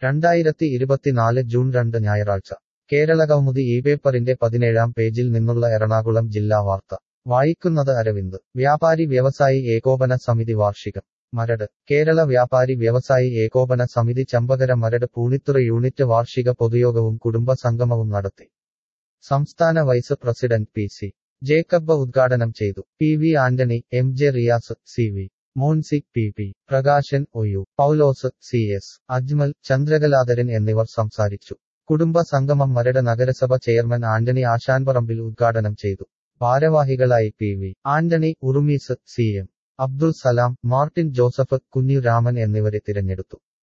രണ്ടായിരത്തി ഇരുപത്തിനാല് ജൂൺ രണ്ട് ഞായറാഴ്ച കേരളകൗമുദി ഈ പേപ്പറിന്റെ പതിനേഴാം പേജിൽ നിന്നുള്ള എറണാകുളം ജില്ലാ വാർത്ത വായിക്കുന്നത് അരവിന്ദ് വ്യാപാരി വ്യവസായി ഏകോപന സമിതി വാർഷികം മരട് കേരള വ്യാപാരി വ്യവസായി ഏകോപന സമിതി ചമ്പകര മരട് പൂണിത്തുറ യൂണിറ്റ് വാർഷിക പൊതുയോഗവും കുടുംബ സംഗമവും നടത്തി സംസ്ഥാന vice president P C Jacob ഉദ്ഘാടനം ചെയ്തു P V Antony M J Riyas C V Moncy P P Prakashan O U Paulose C S Ajmal Chandrakaladharan എന്നിവർ സംസാരിച്ചു കുടുംബ സംഗമം മരട് നഗരസഭ ചെയർമാൻ ആന്റണി ആശാൻപറമ്പിൽ ഉദ്ഘാടനം ചെയ്തു ഭാരവാഹികളായി P V Antony Urumees C M Abdul Salam Martin Joseph Kunhiraman എന്നിവരെ തിരഞ്ഞെടുത്തു